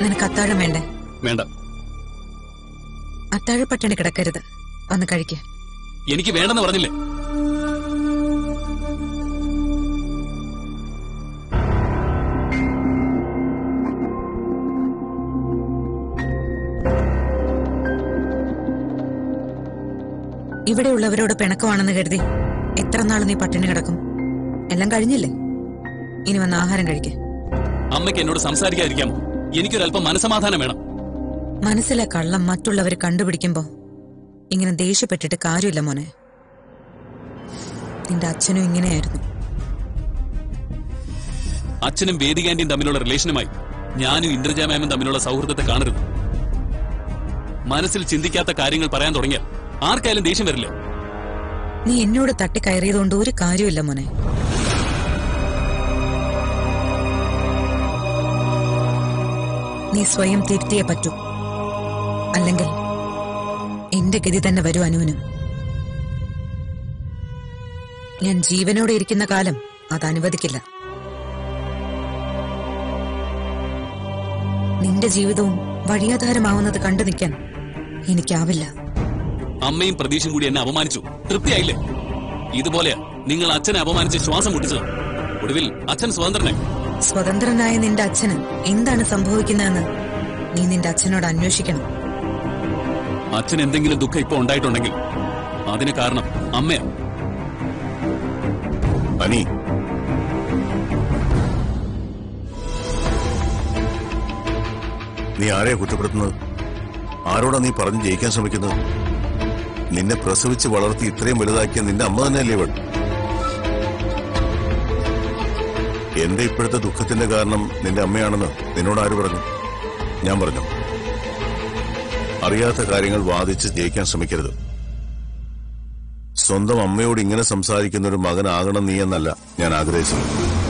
നിനക്ക് അത്താഴം വേണ്ടേ വേണ്ട അത്താഴപ്പട്ടിണി കിടക്കരുത് വന്ന് കഴിക്ക എനിക്ക് വേണ്ടെന്ന് പറഞ്ഞില്ലേ ഇവിടെയുള്ളവരോട് പിണക്കമാണെന്ന് കരുതി എത്ര നാൾ നീ പട്ടിണി കിടക്കും എല്ലാം കഴിഞ്ഞില്ലേ ഇനി വന്ന് ആഹാരം കഴിക്ക അമ്മയ്ക്ക് എന്നോട് സംസാരിക്കാതിരിക്കാമോ എനിക്കൊരല്പം മനസമാധാനം വേണം മനസ്സിലെ കള്ളം മറ്റുള്ളവർ കണ്ടുപിടിക്കുമ്പോ ഇങ്ങനെ ദേഷ്യപ്പെട്ടിട്ട് കാര്യമില്ല മോനെ നിന്റെ അച്ഛനും ഇങ്ങനെയായിരുന്നു അച്ഛനും വേദികാന്റിയും തമ്മിലുള്ള റിലേഷനുമായി ഞാനും ഇന്ദ്രജ മാമും തമ്മിലുള്ള സൗഹൃദത്തെ കാണരുത് മനസ്സിൽ ചിന്തിക്കാത്ത കാര്യങ്ങൾ പറയാൻ തുടങ്ങിയാൽ ആർക്കായാലും ദേഷ്യം വരില്ലേ നീ എന്നോട് തട്ടിക്കയറിയതുകൊണ്ട് ഒരു കാര്യമില്ല മോനെ നീ സ്വയം തിരുത്തിയേ പറ്റൂ അല്ലെങ്കിൽ എന്റെ ഗതി തന്നെ വരൂ അനുവിനും ഞാൻ ജീവനോടെ ഇരിക്കുന്ന കാലം അത് അനുവദിക്കില്ല നിന്റെ ജീവിതവും വഴിയാധാരമാവുന്നത് കണ്ടു നിൽക്കാൻ എനിക്കാവില്ല അമ്മയും പ്രതീക്ഷയും കൂടി എന്നെ അപമാനിച്ചു തൃപ്തിയായില്ലേ ഇതുപോലെയാ നിങ്ങൾ അച്ഛനെ അപമാനിച്ച് ശ്വാസം മുട്ടിച്ചത് ഒടുവിൽ അച്ഛൻ സ്വതന്ത്രനായി സ്വതന്ത്രനായ നിന്റെ അച്ഛന് എന്താണ് സംഭവിക്കുന്നതെന്ന് നീ നിന്റെ അച്ഛനോട് അന്വേഷിക്കണം അച്ഛൻ എന്തെങ്കിലും ദുഃഖം ഇപ്പൊ ഉണ്ടായിട്ടുണ്ടെങ്കിൽ അതിന് കാരണം അമ്മയാ അനി നീ ആരെയാ കുറ്റപ്പെടുത്തുന്നത് ആരോടാ നീ പറഞ്ഞ് ജയിക്കാൻ ശ്രമിക്കുന്നത് നിന്നെ പ്രസവിച്ച് വളർത്തി ഇത്രയും വലുതാക്കിയ നിന്റെ അമ്മ തന്നെയല്ലേ ഇവൾ എന്റെ ഇപ്പോഴത്തെ ദുഃഖത്തിന്റെ കാരണം നിന്റെ അമ്മയാണെന്ന് നിന്നോട് ആര് പറഞ്ഞു ഞാൻ പറഞ്ഞു അറിയാത്ത കാര്യങ്ങൾ വാദിച്ച് ജയിക്കാൻ ശ്രമിക്കരുത് സ്വന്തം അമ്മയോട് ഇങ്ങനെ സംസാരിക്കുന്ന ഒരു മകനാകണം നീ എന്നല്ല ഞാൻ ആഗ്രഹിച്ചത്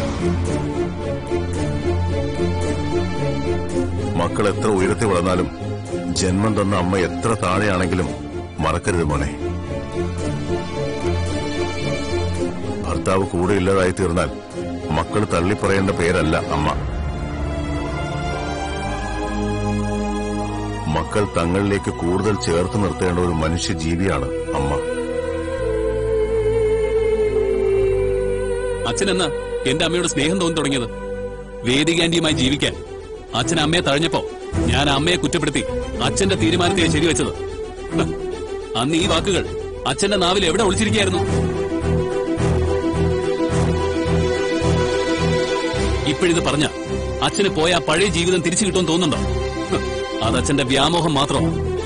മക്കൾ എത്ര ഉയരത്തിൽ വളർന്നാലും ജന്മം തന്ന അമ്മ എത്ര താഴെയാണെങ്കിലും മറക്കരുത് മോനെ ഭർത്താവ് കൂടെ ഇല്ലാതായി തീർന്നാൽ മക്കൾ തള്ളിപ്പറയേണ്ട പേരല്ല അമ്മ മക്കൾ തങ്ങളിലേക്ക് കൂടുതൽ ചേർത്ത് നിർത്തേണ്ട ഒരു മനുഷ്യ ജീവിയാണ് അമ്മ അച്ഛൻ എന്നാ എന്റെ അമ്മയോട് സ്നേഹം തോന്നി തുടങ്ങിയത് വേദികാന്റിയുമായി ജീവിക്കാൻ അച്ഛൻ അമ്മയെ തഴഞ്ഞപ്പോ ഞാൻ അമ്മയെ കുറ്റപ്പെടുത്തി അച്ഛന്റെ തീരുമാനത്തെ ശരിവെച്ചത് ഹ്, അന്ന് ഈ വാക്കുകൾ അച്ഛന്റെ നാവിൽ എവിടെ ഒളിച്ചിരിക്കായിരുന്നു ഇപ്പോഴിത് പറഞ്ഞ അച്ഛന് പോയ ആ പഴയ ജീവിതം തിരിച്ചു കിട്ടുമെന്ന് തോന്നുന്നുണ്ടോ ഹ്, അത് അച്ഛന്റെ വ്യാമോഹം മാത്രം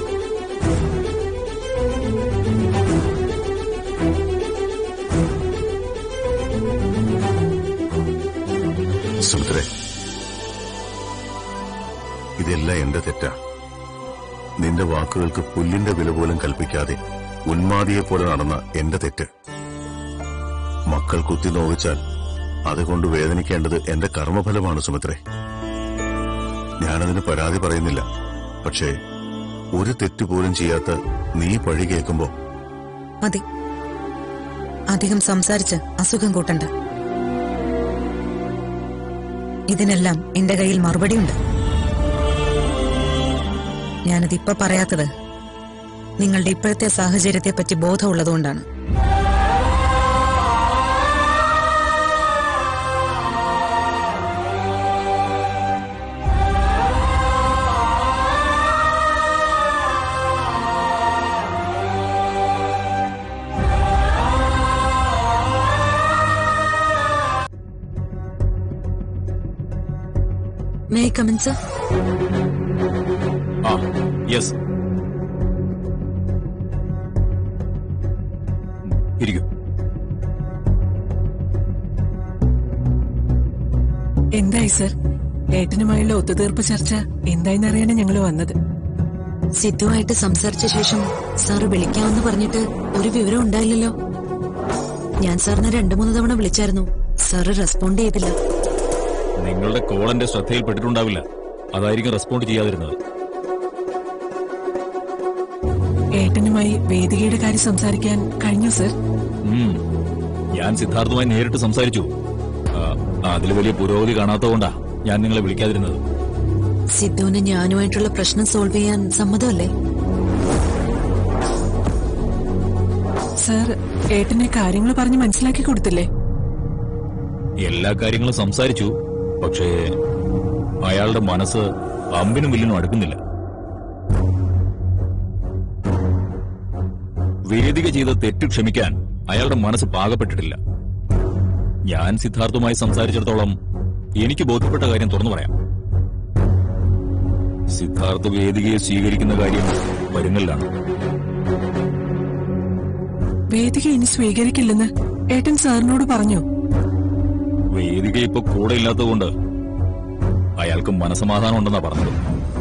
സുമിത്രേ ഇതെല്ലാം എന്റെ തെറ്റാ നിന്റെ വാക്കുകൾക്ക് പുല്ലിന്റെ വില പോലും കൽപ്പിക്കാതെ ഉന്മാദിയെ പോലെ നടന്ന എന്റെ തെറ്റ് മക്കൾ കുത്തി നോവിച്ചാൽ അതുകൊണ്ട് വേദനിക്കേണ്ടത് എന്റെ കർമ്മഫലമാണ് സുമിത്രേ ഞാനതിന് പരാതി പറയുന്നില്ല പക്ഷേ ഒരു തെറ്റ് പോലും ചെയ്യാത്ത നീ പഴി കേൾക്കുമ്പോ മതി അധികം സംസാരിച്ച് അസുഖം കൂട്ടണ്ട ഇതിനെല്ലാം എന്റെ കയ്യിൽ മറുപടിയുണ്ട് ഞാനതിപ്പോ പറയാത്തത് നിങ്ങളുടെ ഇപ്പോഴത്തെ സാഹചര്യത്തെപ്പറ്റി ബോധമുള്ളതുകൊണ്ടാണ് മേ കമൻ സർ ആ യെസ് ഇരിക്കും എന്തായി സർ ഏട്ടനുമായുള്ള ഒത്തുതീർപ്പ് ചർച്ച എന്തായെന്നറിയാനാണ് ഞങ്ങൾ വന്നത് സിദ്ധുവായിട്ട് സംസാരിച്ച ശേഷം സാറ് വിളിക്കാമെന്ന് പറഞ്ഞിട്ട് ഒരു വിവരം ഉണ്ടായില്ലല്ലോ ഞാൻ സാറിനെ രണ്ടു മൂന്ന് തവണ വിളിച്ചായിരുന്നു സാറ് റെസ്പോണ്ട് ചെയ്തില്ല നിങ്ങളുടെ കോൾ എന്റെ ശ്രദ്ധയിൽപ്പെട്ടിട്ടുണ്ടാവില്ല അതായിരിക്കും റെസ്പോണ്ട് ചെയ്യാതിരുന്നത് ഏട്ടനുമായി വേദികയുടെ കാര്യം സംസാരിക്കാൻ കഴിഞ്ഞു സർ ഉം. ഞാൻ സിദ്ധാർത്ഥുമായി നേരിട്ട് സംസാരിച്ചു ആ, അതിൽ വലിയ പുരോഗതി കാണാത്തതുകൊണ്ടാ ഞാൻ നിങ്ങളെ വിളിക്കാതിരുന്നത് സിദ്ധുവിന് ഞാനുമായിട്ടുള്ള പ്രശ്നം സോൾവ് ചെയ്യാൻ സമ്മതമല്ലേ സാർ ഏട്ടനെ കാര്യങ്ങൾ പറഞ്ഞ് മനസ്സിലാക്കി കൊടുത്തില്ലേ എല്ലാ കാര്യങ്ങളും സംസാരിച്ചു പക്ഷേ അയാളുടെ മനസ്സ് അമ്പിനും വില്ലിനും അടുക്കുന്നില്ല വേദിക ചെയ്ത തെറ്റ് ക്ഷമിക്കാൻ അയാളുടെ മനസ്സ് പാകപ്പെട്ടിട്ടില്ല ഞാൻ സിദ്ധാർത്ഥുമായി സംസാരിച്ചിടത്തോളം എനിക്ക് ബോധ്യപ്പെട്ട കാര്യം തുറന്നു പറയാം സിദ്ധാർത്ഥ് വേദികയെ സ്വീകരിക്കുന്ന കാര്യം വരുങ്ങലിലാണ് വേദിക ഇനി സ്വീകരിക്കില്ലെന്ന് ഏട്ടൻ സാറിനോട് പറഞ്ഞു വേദിക ഇപ്പൊ കൂടെ ഇല്ലാത്തതുകൊണ്ട് അയാൾക്ക് മനസമാധാനം ഉണ്ടെന്നാ പറഞ്ഞത്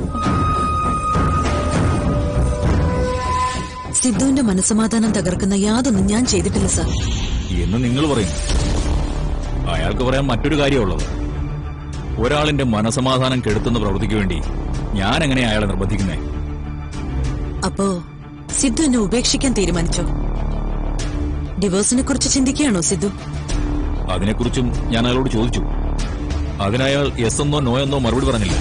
സിദ്ധുവിന്റെ മനസ്സമാധാനം തകർക്കുന്ന യാതൊന്നും ഞാൻ ചെയ്തിട്ടില്ല സാർ എന്ന് നിങ്ങൾ പറയും അയാൾക്ക് പറയാൻ മറ്റൊരു കാര്യമുള്ളത് ഒരാളിന്റെ മനസമാധാനം കെടുത്തുന്ന പ്രവൃത്തിക്ക് വേണ്ടി ഞാൻ എങ്ങനെ അയാളെ നിർബന്ധിക്കുന്നേ അപ്പോ സിദ്ധു എന്നെ ഉപേക്ഷിക്കാൻ തീരുമാനിച്ചോ ഡിവോഴ്സിനെ കുറിച്ച് ചിന്തിക്കുകയാണോ സിദ്ധു അതിനെക്കുറിച്ചും ഞാൻ അയാളോട് ചോദിച്ചു അതിനയാൾ എസ് എന്നോ നോ എന്നോ മറുപടി പറഞ്ഞില്ല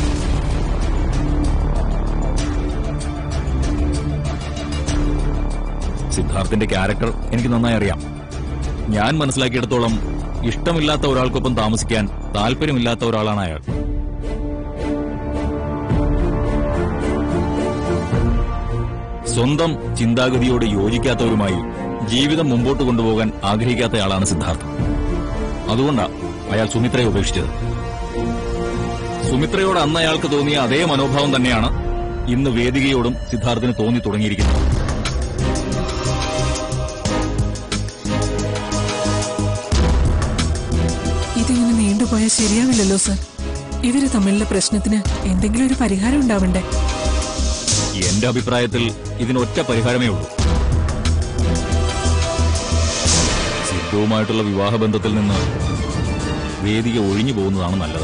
സിദ്ധാർത്ഥിന്റെ ക്യാരക്ടർ എനിക്ക് നന്നായി അറിയാം ഞാൻ മനസ്സിലാക്കിയിടത്തോളം ഇഷ്ടമില്ലാത്ത ഒരാൾക്കൊപ്പം താമസിക്കാൻ താല്പര്യമില്ലാത്ത ഒരാളാണ് അയാൾ സ്വന്തം ചിന്താഗതിയോട് യോജിക്കാത്തവരുമായി ജീവിതം മുമ്പോട്ട് കൊണ്ടുപോകാൻ ആഗ്രഹിക്കാത്തയാളാണ് സിദ്ധാർത്ഥ് അതുകൊണ്ടാ അയാൾ സുമിത്രയെ ഉപേക്ഷിച്ചത് സുമിത്രയോട് അന്ന് അയാൾക്ക് തോന്നിയ അതേ മനോഭാവം തന്നെയാണ് ഇന്ന് വേദികയോടും സിദ്ധാർത്ഥിന് തോന്നി തുടങ്ങിയിരിക്കുന്നത് ഇതിങ്ങനെ നീണ്ടുപോയാൽ ശരിയാവില്ലല്ലോ സർ ഇവര് തമ്മിലുള്ള പ്രശ്നത്തിന് എന്തെങ്കിലും ഒരു പരിഹാരം ഉണ്ടാവണ്ടേ എന്റെ അഭിപ്രായത്തിൽ ഇതിനൊറ്റ പരിഹാരമേ ഉള്ളൂ സിദ്ധുവുമായിട്ടുള്ള വിവാഹബന്ധത്തിൽ നിന്ന് വേദിക ഒഴിഞ്ഞു പോകുന്നതാണ് നല്ലത്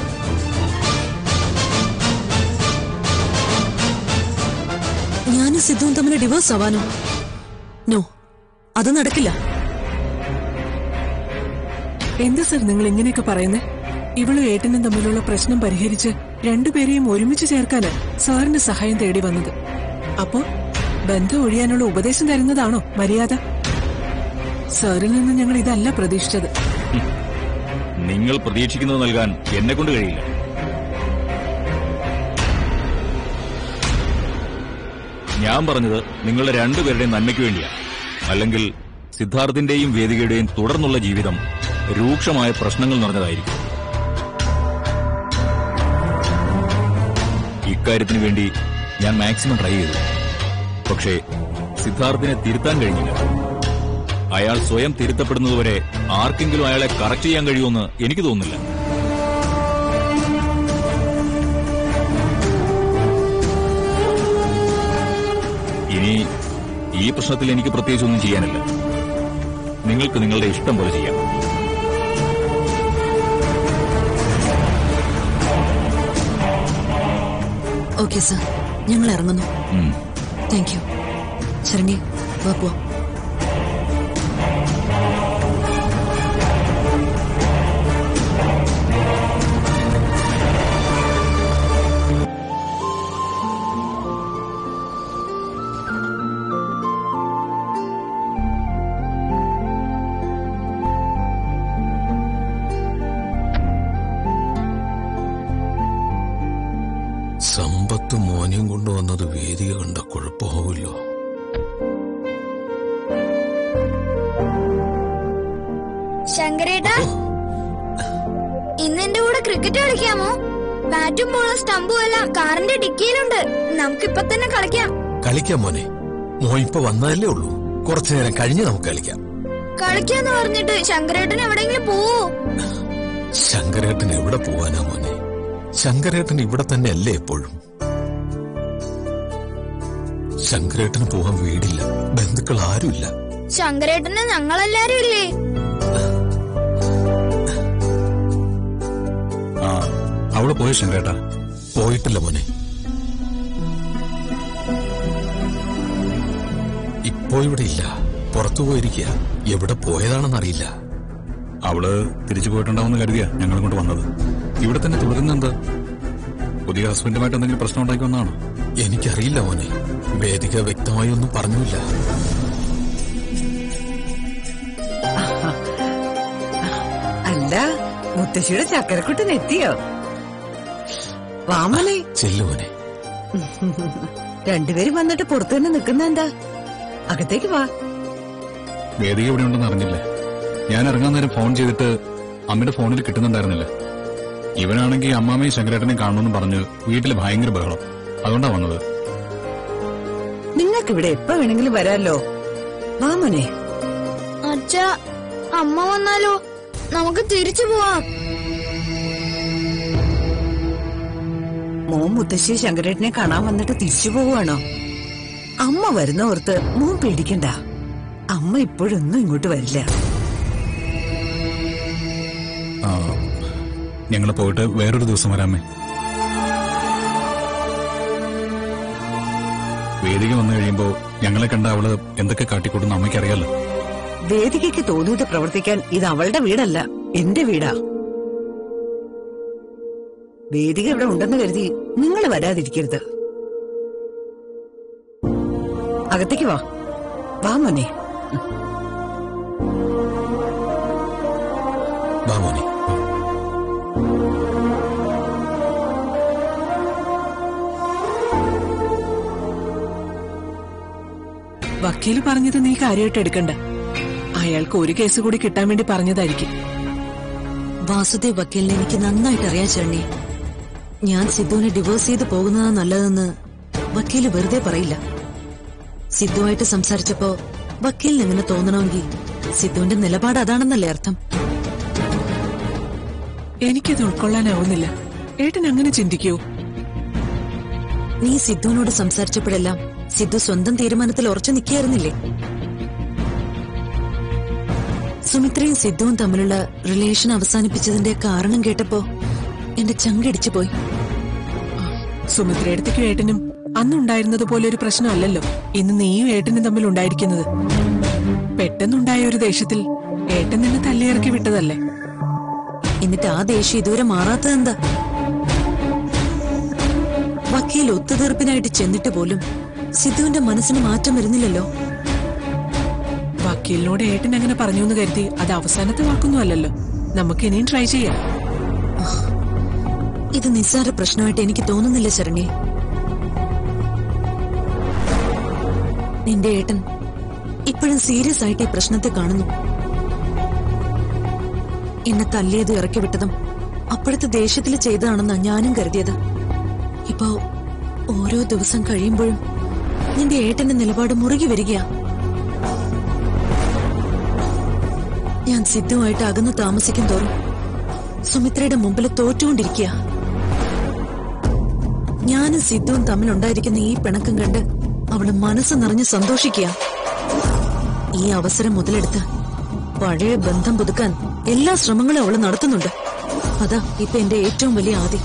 ഞാനും സിദ്ധുവും തമ്മിൽ ഡിവോഴ്സ് ആവാനോ നോ അത് നടക്കില്ല എന്താ സർ നിങ്ങൾ ഇങ്ങനെയൊക്കെ പറയുന്നേ ഇവളും ഏട്ടനും തമ്മിലുള്ള പ്രശ്നം പരിഹരിച്ച് രണ്ടുപേരെയും ഒരുമിച്ച് ചേർക്കാന് സാറിന് സഹായം തേടി വന്നത് അപ്പോ ബന്ധം ഒഴിയാനുള്ള ഉപദേശം തരുന്നതാണോ മര്യാദ സാറിൽ നിന്ന് ഞങ്ങൾ ഇതല്ല പ്രതീക്ഷിച്ചത് നിങ്ങൾ പ്രതീക്ഷിക്കുന്നത് നൽകാൻ എന്നെ കൊണ്ട് കഴിയില്ല ഞാൻ പറഞ്ഞത് നിങ്ങളുടെ രണ്ടുപേരുടെയും നന്മയ്ക്ക് വേണ്ടിയാ അല്ലെങ്കിൽ സിദ്ധാർത്ഥിന്റെയും വേദികയുടെയും തുടർന്നുള്ള ജീവിതം രൂക്ഷമായ പ്രശ്നങ്ങൾ നിറഞ്ഞതായിരിക്കും ഇക്കാര്യത്തിന് വേണ്ടി ഞാൻ മാക്സിമം ട്രൈ ചെയ്തു പക്ഷേ സിദ്ധാർത്ഥിനെ തിരുത്താൻ കഴിഞ്ഞില്ല അയാൾ സ്വയം തിരുത്തപ്പെടുന്നതുവരെ ആർക്കെങ്കിലും അയാളെ കറക്റ്റ് ചെയ്യാൻ കഴിയുമെന്ന് എനിക്ക് തോന്നുന്നില്ല ഇനി ഈ പ്രശ്നത്തിൽ എനിക്ക് പ്രത്യേകിച്ച് ഒന്നും ചെയ്യാനില്ല നിങ്ങൾക്ക് നിങ്ങളുടെ ഇഷ്ടം പോലെ ചെയ്യാം ഓക്കെ സാർ ഞങ്ങൾ ഇറങ്ങുന്നു ഉം. താങ്ക് യു ശരണ്യ വാ പോവാം സമ്പത്ത് മോനെയും കൊണ്ടുവന്നത് വേദിക കണ്ട കുഴപ്പമാവില്ലോ ശങ്കരേട്ടാ ഇന്ന് എന്റെ കൂടെ ക്രിക്കറ്റ് കളിക്കാമോ ബാറ്റും ബോളും സ്റ്റമ്പും എല്ലാം കാറിന്റെ ഡിക്കിയിലുണ്ട് നമുക്കിപ്പൊ തന്നെ കളിക്കാം കളിക്കാം മോനെ മോൻ ഇപ്പൊ വന്നതല്ലേ ഉള്ളൂ കുറച്ചു നേരം കഴിഞ്ഞ് നമുക്ക് കളിക്കാം കളിക്കാന്ന് പറഞ്ഞിട്ട് ശങ്കരേട്ടൻ എവിടെയെങ്കിലും പോവോ ശങ്കരേട്ടൻ എവിടെ പോവാനാ മോനെ ശങ്കരേട്ടൻ ഇവിടെ തന്നെ അല്ലേ എപ്പോഴും ശങ്കരേട്ടന് പോവാൻ വീടില്ല ബന്ധുക്കൾ ആരുമില്ല ശങ്കരേട്ടന് ഞങ്ങളെല്ലാരും ഇല്ലേ ആ അവിടെ പോയ ശങ്കരേട്ടാ പോയിട്ടില്ല മോനെ ഇപ്പോ ഇവിടെ ഇല്ല പുറത്തു പോയിരിക്കുക എവിടെ പോയതാണെന്നറിയില്ല അവള് തിരിച്ചു പോയിട്ടുണ്ടാവുന്ന കരുതിയാ ഞങ്ങളെ കൊണ്ട് വന്നത് ഇവിടെ തന്നെ തുടരുന്ന എന്താ പുതിയ ഹസ്ബൻഡുമായിട്ട് എന്തെങ്കിലും പ്രശ്നം ഉണ്ടാക്കി വന്നാണോ എനിക്കറിയില്ല മോനെ വേദിക വ്യക്തമായി ഒന്നും പറഞ്ഞില്ല അല്ല മുത്തശ്ശിയുടെ ചക്കരക്കുട്ടൻ എത്തിയോ വാമനെ ചെല്ലു മോനെ രണ്ടുപേരും വന്നിട്ട് പുറത്തു തന്നെ നിൽക്കുന്ന എന്താ അകത്തേക്ക് വാ വേദിക ഇവിടെ ഉണ്ടെന്ന് അറിഞ്ഞില്ലേ ഞാൻ ഇറങ്ങാൻ നേരം ഫോൺ ചെയ്തിട്ട് അമ്മയുടെ ഫോണിൽ കിട്ടുന്നുണ്ടായിരുന്നില്ല ഇവനാണെങ്കിൽ അമ്മാമയും ശങ്കരേട്ടനെയും കാണണമെന്ന് പറഞ്ഞ് വീട്ടിൽ ഭയങ്കര ബഹളം അതുകൊണ്ടാ വന്നത് നിങ്ങൾക്ക് ഇവിടെ എപ്പോ വേണമെങ്കിലും വരാമല്ലോ വാമനെ അച്ഛ അമ്മ വന്നാലോ നമുക്ക് തിരിച്ചു പോവാം മോൻ മുത്തശ്ശി ശങ്കരേട്ടനെ കാണാൻ വന്നിട്ട് തിരിച്ചു പോവുകയാണോ അമ്മ വരുന്ന ഓർത്ത് മോൻ പേടിക്കണ്ട അമ്മ ഇപ്പോഴൊന്നും ഇങ്ങോട്ട് വരില്ല ആ ഞങ്ങൾ പോയിട്ട് വേറൊരു ദിവസം വരാമേ വേദിക വന്നു കഴിയുമ്പോ ഞങ്ങളെ കണ്ട അവള് എന്തൊക്കെ കാട്ടിക്കൂട്ടുന്ന അമ്മയ്ക്കറിയാലോ വേദികയ്ക്ക് തോന്നിയത് പ്രവർത്തിക്കാൻ ഇത് അവളുടെ വീടല്ല എന്റെ വീടാ വേദിക ഇവിടെ ഉണ്ടെന്ന് കരുതി നിങ്ങൾ വരാതിരിക്കരുത് അകത്തേക്ക് വാ വാ മോനെ വാ മോനെ വക്കീല് പറഞ്ഞത് നീ കാര്യമായിട്ട് എടുക്കണ്ട അയാൾക്ക് ഒരു കേസ് കൂടി കിട്ടാൻ വേണ്ടി പറഞ്ഞതായിരിക്കും വാസുദേവ് വക്കീലിനെ എനിക്ക് നന്നായിട്ട് അറിയാൻ ചേട്ടനെ ഞാൻ സിദ്ധുവിനെ ഡിവോഴ്സ് ചെയ്ത് പോകുന്നതാ നല്ലതെന്ന് വക്കീല് വെറുതെ പറയില്ല സിദ്ധുവായിട്ട് സംസാരിച്ചപ്പോ വക്കീലിന് എങ്ങനെ തോന്നണമെങ്കിൽ സിദ്ധുവിന്റെ നിലപാട് അതാണെന്നല്ലേ അർത്ഥം എനിക്കത് ഉൾക്കൊള്ളാനാവുന്നില്ല ഏട്ടൻ അങ്ങനെ ചിന്തിക്കൂ നീ സിദ്ധുവിനോട് സംസാരിച്ചപ്പോഴെല്ലാം സിദ്ധു സ്വന്തം തീരുമാനത്തിൽ ഉറച്ചു നിൽക്കുകയായിരുന്നില്ലേ സുമിത്രയും സിദ്ധുവും തമ്മിലുള്ള റിലേഷൻ അവസാനിപ്പിച്ചതിന്റെ കാരണം കേട്ടപ്പോ എന്റെ ചങ്കിടിച്ചു പോയി സുമിത്രയടുത്തേക്കും ഏട്ടനും അന്നുണ്ടായിരുന്നത് പോലെ ഒരു പ്രശ്നമല്ലല്ലോ ഇന്ന് നീയും ഏട്ടനും തമ്മിൽ ഉണ്ടായിരിക്കുന്നത് പെട്ടെന്നുണ്ടായ ഒരു ദേഷ്യത്തിൽ ഏട്ടൻ നിന്നെ തല്ലിയിറക്കി വിട്ടതല്ലേ എന്നിട്ട് ആ ദേഷ്യം ഇതുവരെ മാറാത്തത് എന്താ വക്കീൽ ഒത്തുതീർപ്പിനായിട്ട് ചെന്നിട്ട് പോലും സിദ്ധുവിന്റെ മനസ്സിന് മാറ്റം വരുന്നില്ലല്ലോ വക്കീലിനോട് ഏട്ടൻ അങ്ങനെ പറഞ്ഞു എന്ന് കരുതി അത് അവസാനത്തെ വാക്കൊന്നും അല്ലല്ലോ നമുക്ക് ഇനിയും ട്രൈ ചെയ്യാം ഇത് നിസ്സാര പ്രശ്നമായിട്ട് എനിക്ക് തോന്നുന്നില്ല ശരണ്യെ നിന്റെ ഏട്ടൻ ഇപ്പോഴും സീരിയസ് ആയിട്ട് ഈ പ്രശ്നത്തെ കാണുന്നു എന്നെ തല്ലിയത് ഇറക്കി വിട്ടതും അപ്പോഴത്തെ ദേഷ്യത്തിൽ ചെയ്തതാണെന്നാ ഞാനും കരുതിയത് ഇപ്പോ ഓരോ ദിവസം കഴിയുമ്പോഴും നിന്റെ ഏട്ടന്റെ നിലപാട് മുറുകി വരികയാ ഞാൻ സിദ്ധുവായിട്ട് അകന്നു താമസിക്കും തോറും സുമിത്രയുടെ മുമ്പിൽ തോറ്റുകൊണ്ടിരിക്കുക ഞാനും സിദ്ധുവും തമ്മിലുണ്ടായിരിക്കുന്ന ഈ പിണക്കം കണ്ട് അവള് മനസ്സ് നിറഞ്ഞ് സന്തോഷിക്കുക ഈ അവസരം മുതലെടുത്ത് പഴയ ബന്ധം പുതുക്കാൻ എല്ലാ ശ്രമങ്ങളും അവള് നടത്തുന്നുണ്ട് അതാ ഇപ്പൊ എന്റെ ഏറ്റവും വലിയ ആദി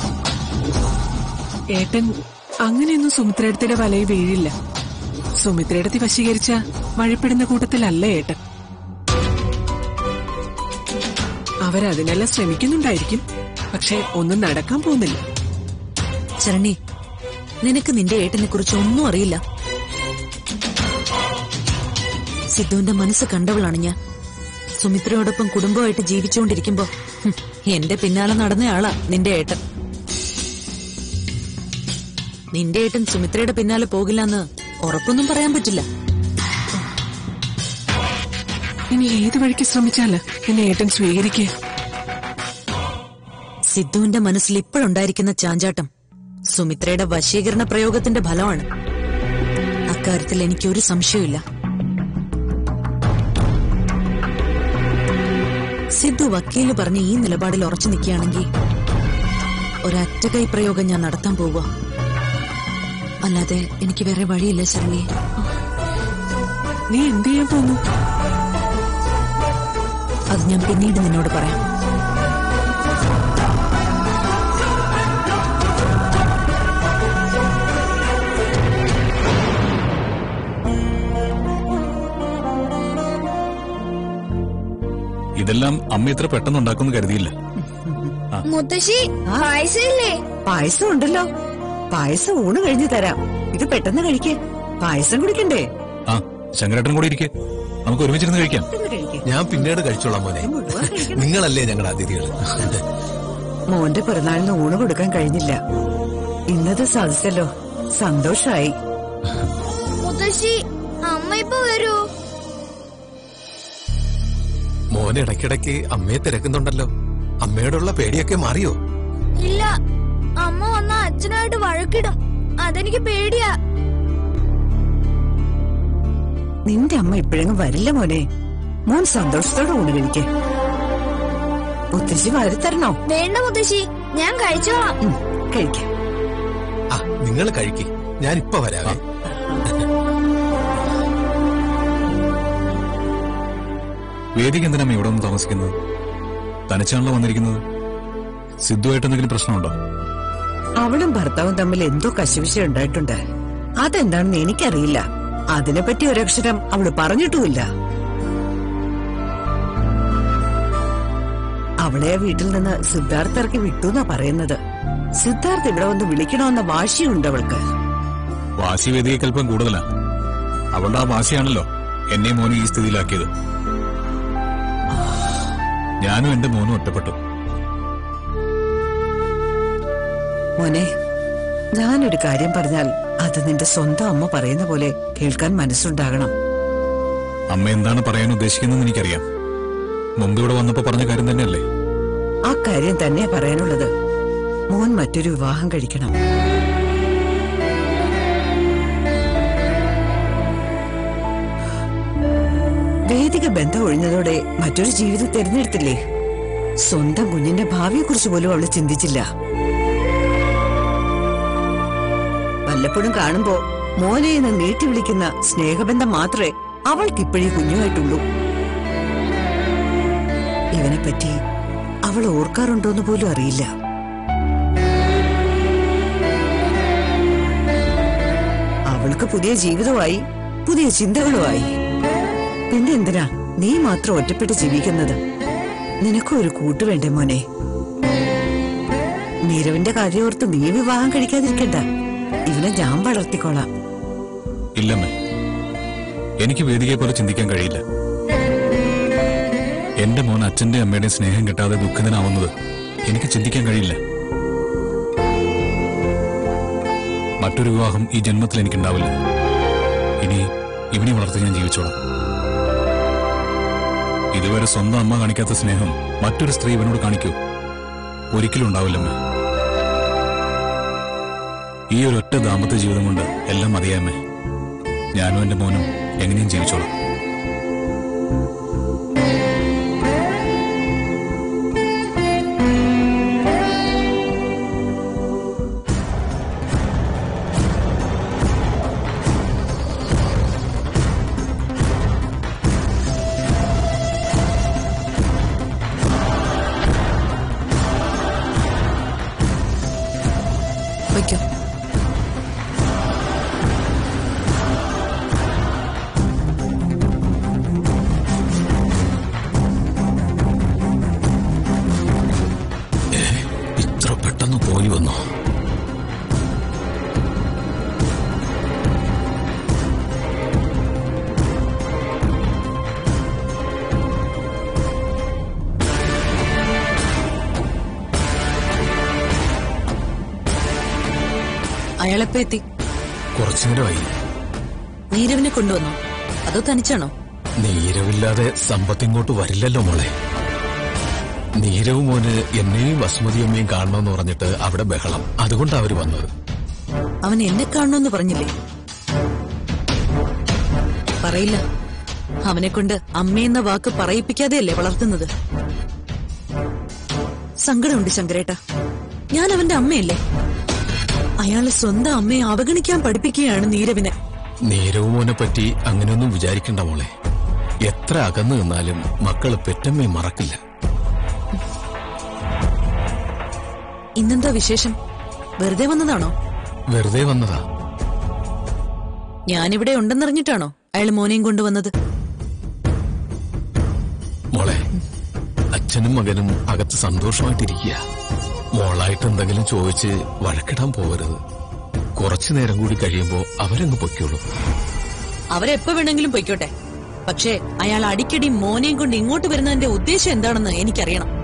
ഏട്ടൻ അങ്ങനെയൊന്നും സുമിത്രയടുത്തിയുടെ വലയിൽ വീഴില്ല സുമിത്രയടുത്തി വശീകരിച്ച വഴിപ്പെടുന്ന കൂട്ടത്തിലല്ല ഏട്ടൻ അവരതിനെല്ലാം ശ്രമിക്കുന്നുണ്ടായിരിക്കും പക്ഷെ ഒന്നും നടക്കാൻ പോകുന്നില്ല ചരണി നിനക്ക് നിന്റെ ഏട്ടനെ കുറിച്ച് ഒന്നും അറിയില്ല സിദ്ധുവിന്റെ മനസ്സ് കണ്ടവളാണ് ഞാൻ സുമിത്രയോടൊപ്പം കുടുംബമായിട്ട് ജീവിച്ചുകൊണ്ടിരിക്കുമ്പോ ഹും, എന്റെ പിന്നാലെ നടന്നയാളാ നിന്റെ ഏട്ടൻ നിന്റെ ഏട്ടൻ സുമിത്രയുടെ പിന്നാലെ പോകില്ലെന്ന് ഉറപ്പൊന്നും പറയാൻ പറ്റില്ല ഇനി ഏത് വഴിക്ക് ശ്രമിച്ചാല് എന്നെ ഏട്ടൻ സ്വീകരിക്കേ സിദ്ധുവിന്റെ മനസ്സിൽ ഇപ്പോഴുണ്ടായിരിക്കുന്ന ചാഞ്ചാട്ടം സുമിത്രയുടെ വശീകരണ പ്രയോഗത്തിന്റെ ഫലമാണ് അക്കാര്യത്തിൽ എനിക്കൊരു സംശയമില്ല സിദ്ധു വക്കീല് പറഞ്ഞ് ഈ നിലപാടിൽ ഉറച്ചു നിൽക്കുകയാണെങ്കിൽ ഒരറ്റകൈ പ്രയോഗം ഞാൻ നടത്താൻ പോവുക അല്ലാതെ എനിക്ക് വേറെ വഴിയില്ല ശരണി നീ എന്ത് ചെയ്യാൻ പോകുന്നു അത് ഞാൻ പിന്നീട് നിന്നോട് പറയാം ഇതെല്ലാം അമ്മ ഇത്ര പെട്ടെന്ന് ഉണ്ടാക്കുമെന്ന് കരുതിയില്ല മുത്തശ്ശി പായസം ഇല്ലേ പായസം ഉണ്ടല്ലോ പായസം ഊണ് കഴിഞ്ഞു തരാം ഇത് പെട്ടെന്ന് കഴിക്കേ പായസം കുടിക്കണ്ടേ ആ ശങ്കരേട്ടൻ കൂടി ഇരിക്കെ നമുക്ക് ഒരുമിച്ചിരുന്ന് കഴിക്കാം പെട്ടെന്ന് കഴിക്കേ ഞാൻ പിന്നീട് കഴിച്ചോളാം മോനെ മുഴുവൻ കഴിക്കണം. നിങ്ങളല്ലേ ഞങ്ങളുടെ അതിഥികൾ മോന്റെ പിറന്നാളിന് ഊണ് കൊടുക്കാൻ കഴിഞ്ഞില്ല ഇന്നത് സാധിച്ചല്ലോ സന്തോഷായി മുത്തശ്ശി അമ്മ ഇപ്പൊ വരൂ മോനെ ഇടയ്ക്കിടയ്ക്ക് അമ്മയെ തിരക്കുന്നുണ്ടല്ലോ അമ്മയോടുള്ള പേടിയൊക്കെ മാറിയോ ഇല്ല അമ്മ വന്ന അച്ഛനായിട്ട് വഴക്കിടും അതെനിക്ക് പേടിയാ നിന്റെ അമ്മ ഇപ്പോഴെങ്ങും വരില്ല മോനെ മോൻ സന്തോഷത്തോടെ ഊണ് കഴിക്കേ മുത്തശ്ശി വരുത്തരണോ വേണ്ട മുത്തശ്ശി ഞാൻ കഴിച്ചോളാം ഉം, കഴിക്കേ ആ നിങ്ങൾ കഴിക്ക് ഞാൻ ഇപ്പൊ വരാവേ വേദിക എന്തിനാ ഇവിടെ വന്ന് താമസിക്കുന്നത് തനിച്ചാണല്ലോ വന്നിരിക്കുന്നത് സിദ്ധുവായിട്ട് എന്തെങ്കിലും പ്രശ്നമുണ്ടോ അവളും ഭർത്താവും തമ്മിൽ എന്തോ കശവിശ ഉണ്ടായിട്ടുണ്ട് അതെന്താണെന്ന് എനിക്കറിയില്ല അതിനെപ്പറ്റി ഒരക്ഷരം അവള് പറഞ്ഞിട്ടുമില്ല അവളെ ആ വീട്ടിൽ നിന്ന് സിദ്ധാർത്ഥ ഇറക്കി വിട്ടു എന്നാ പറയുന്നത് സിദ്ധാർത്ഥ് ഇവിടെ വന്ന് വിളിക്കണമെന്ന വാശിയുണ്ട് അവൾക്ക് വാശി വേദികൾക്ക് അല്പം കൂടുതലാ അവളുടെ ആ വാശിയാണല്ലോ എന്നെ മോനെ ഈ സ്ഥിതിയിലാക്കിയത് ഞാനും എന്റെ മോനും ഒറ്റപ്പെട്ടു മോനെ ഞാനൊരു കാര്യം പറഞ്ഞാൽ അത് നിന്റെ സ്വന്തം അമ്മ പറയുന്ന പോലെ കേൾക്കാൻ മനസ്സുണ്ടാകണം അമ്മ എന്താണ് പറയാൻ ഉദ്ദേശിക്കുന്നതെന്ന് എനിക്കറിയാം മുമ്പ് ഇവിടെ വന്നപ്പോ പറഞ്ഞ കാര്യം തന്നെയല്ലേ ആ കാര്യം തന്നെയാ പറയാനുള്ളത് മോൻ മറ്റൊരു വിവാഹം കഴിക്കണം വേദിക ബന്ധം ഒഴിഞ്ഞതോടെ മറ്റൊരു ജീവിതം തിരഞ്ഞെടുത്തില്ലേ സ്വന്തം കുഞ്ഞിന്റെ ഭാവിയെക്കുറിച്ച് പോലും അവള് ചിന്തിച്ചില്ല വല്ലപ്പോഴും കാണുമ്പോ മോനെ എന്ന് നീട്ടി വിളിക്കുന്ന സ്നേഹബന്ധം മാത്രമേ അവൾക്ക് ഇപ്പോഴേ കുഞ്ഞുമായിട്ടുള്ളൂ ഇവനെപ്പറ്റി അവൾ ഓർക്കാറുണ്ടോന്ന് പോലും അറിയില്ല അവൾക്ക് പുതിയ ജീവിതമായി പുതിയ ചിന്തകളുമായി പിന്നെ എന്തിനാ നീ മാത്രം ഒറ്റപ്പെട്ട് ജീവിക്കുന്നത് നിനക്കും ഒരു കൂട്ട് വേണ്ടേ മോനെ നീരവിന്റെ കാര്യോർത്ത് നീ വിവാഹം കഴിക്കാതിരിക്കണ്ട ഇവനെ ഞാൻ വളർത്തിക്കോളാം ഇല്ലമ്മേ എനിക്ക് വേദികയെ പോലെ ചിന്തിക്കാൻ കഴിയില്ല എന്റെ മോൻ അച്ഛന്റെ അമ്മയുടെയും സ്നേഹം കിട്ടാതെ ദുഃഖിതനാവുന്നത് എനിക്ക് ചിന്തിക്കാൻ കഴിയില്ല മറ്റൊരു വിവാഹം ഈ ജന്മത്തിൽ എനിക്കുണ്ടാവില്ല ഇനി ഇവനെ വളർത്തി ഞാൻ ജീവിച്ചോളാം ഇതുവരെ സ്വന്തം അമ്മ കാണിക്കാത്ത സ്നേഹം മറ്റൊരു സ്ത്രീ ഇവനോട് കാണിക്കൂ ഒരിക്കലും ഉണ്ടാവില്ലമ്മേ ഈ ഒരൊറ്റ ദാമ്പത്യ ജീവിതം കൊണ്ട് എല്ലാം മതിയാമ്മേ ഞാനും എന്റെ മോനും എങ്ങനെയും ജീവിച്ചോളാം വയ്ക്കോ ഇത്ര പെട്ടെന്ന് പോയി വന്നോ അയാളെപ്പോ എത്തി കുറച്ചു നേരമായി നീരവിനെ കൊണ്ടുവന്നോ അതോ തനിച്ചാണോ നീരവില്ലാതെ സമ്പത്ത് ഇങ്ങോട്ട് വരില്ലല്ലോ മോളെ നീരവ് മോന് എന്നെയും വസുമതി അമ്മയും കാണണമെന്ന് പറഞ്ഞിട്ട് അവിടെ ബഹളം അതുകൊണ്ടാ അവര് വന്നത് അവൻ എന്നെ കാണണമെന്ന് പറഞ്ഞില്ലേ പറയില്ല അവനെ കൊണ്ട് അമ്മയെന്ന വാക്ക് പറയിപ്പിക്കാതെയല്ലേ വളർത്തുന്നത് സങ്കടമുണ്ട് ശങ്കരേട്ട ഞാൻ അവന്റെ അമ്മയല്ലേ അയാളെ സ്വന്തം അമ്മയെ അവഗണിക്കാൻ പഠിപ്പിക്കുകയാണ് നീരവിനെ നീരവ് മോനെ പറ്റി അങ്ങനെയൊന്നും വിചാരിക്കണ്ട മോളെ എത്ര അകന്നു നിന്നാലും മക്കള് പെറ്റമ്മയെ മറക്കില്ല ഇന്നെന്താ വിശേഷം വെറുതെ വന്നതാണോ വെറുതെ വന്നതാ ഞാനിവിടെ ഉണ്ടെന്നറിഞ്ഞിട്ടാണോ അയാൾ മോനെയും കൊണ്ടുവന്നത് മോളെ അച്ഛനും മകനും അകത്ത് സന്തോഷമായിട്ടിരിക്കുക മോളായിട്ട് എന്തെങ്കിലും ചോദിച്ച് വഴക്കിടാൻ പോകരുത് കുറച്ചു നേരം കൂടി കഴിയുമ്പോ അവരങ്ങ് പൊയ്ക്കോളൂ അവരെപ്പോ വേണമെങ്കിലും പൊയ്ക്കോട്ടെ പക്ഷേ അയാൾ അടിക്കടി മോനെയും കൊണ്ട് ഇങ്ങോട്ട് വരുന്നതിന്റെ ഉദ്ദേശം എന്താണെന്ന് എനിക്കറിയണം